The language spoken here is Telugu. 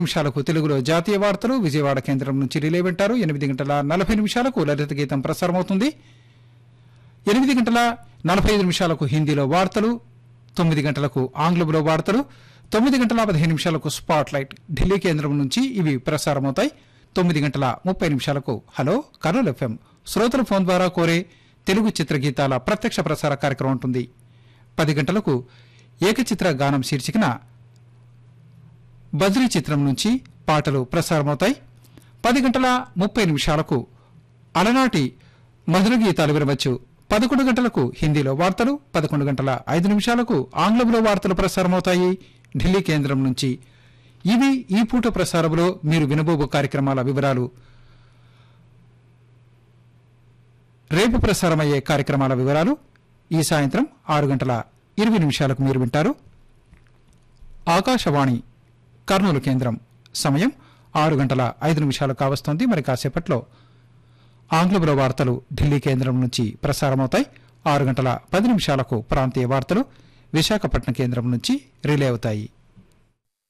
నిమిషాలకు తెలుగులో జాతీయ వార్తలు విజయవాడ కేంద్రం నుంచి రిలే వింటారు ఎనిమిది గంటల నలభై నిమిషాలకు లలిత గీతం ప్రసారమవుతుంది ఎనిమిది గంటల నలభై ఐదు నిమిషాలకు హిందీలో వార్తలు తొమ్మిది గంటలకు ఆంగ్లంలో వార్తలు తొమ్మిది గంటల పదిహేను నిమిషాలకు స్పాట్ లైట్ ఢిల్లీ కేంద్రం నుంచి ఇవి ప్రసారమవుతాయి తొమ్మిది గంటల ముప్పై నిమిషాలకు హలో కర్నూలు ఎఫ్ఎం శ్రోతల ఫోన్ ద్వారా కోరే తెలుగు చిత్రగీతాల ప్రత్యక్ష ప్రసార కార్యక్రమం ఉంటుంది పది గంటలకు ఏకచిత్ర గానం శీర్షికన బద్రీ చిత్రం నుంచి పాటలు ప్రసారమవుతాయి పది గంటల ముప్పై నిమిషాలకు అలనాటి మధుర గీతాలు వినవచ్చు పదకొండు గంటలకు హిందీలో వార్తలు పదకొండు గంటల ఐదు నిమిషాలకు ఆంగ్లంలో వార్తలు ప్రసారమవుతాయి ఢిల్లీ కేంద్రం నుంచి ఇవి ఈ పూట ప్రసారంలో మీరు వినబోబు కార్యక్రమాల వివరాలు రేపు ప్రసారమయ్యే కార్యక్రమాల వివరాలు ఈ సాయంత్రం ఆరు గంటల ఇరవై నిమిషాలకు మీరు వింటారు ఆకాశవాణి కర్నూలు కేంద్రం సమయం ఆరు గంటల ఐదు నిమిషాలు కావస్తోంది మరి కాసేపట్లో ఆంగ్లంలో వార్తలు ఢిల్లీ కేంద్రం నుంచి ప్రసారమవుతాయి ఆరు గంటల పది నిమిషాలకు ప్రాంతీయ వార్తలు విశాఖపట్నం కేంద్రం నుంచి రిలే అవుతాయి